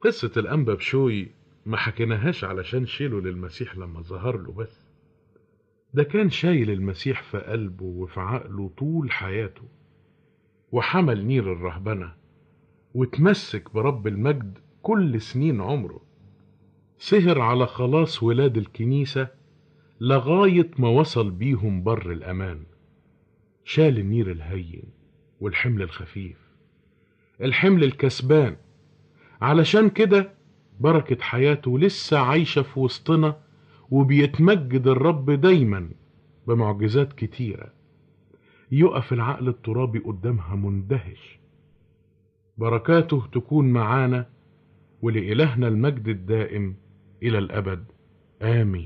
قصة الأنبا بشوي ما حكيناهاش علشان شيله للمسيح لما ظهر له بس ده كان شايل المسيح في قلبه وفي عقله طول حياته وحمل نير الرهبنة وتمسك برب المجد كل سنين عمره سهر على خلاص ولاد الكنيسة لغاية ما وصل بيهم بر الأمان شال النير الهين والحمل الخفيف الحمل الكسبان علشان كده بركة حياته لسه عايشة في وسطنا وبيتمجد الرب دايما بمعجزات كتيرة يقف العقل الترابي قدامها مندهش بركاته تكون معانا ولإلهنا المجد الدائم إلى الأبد آمين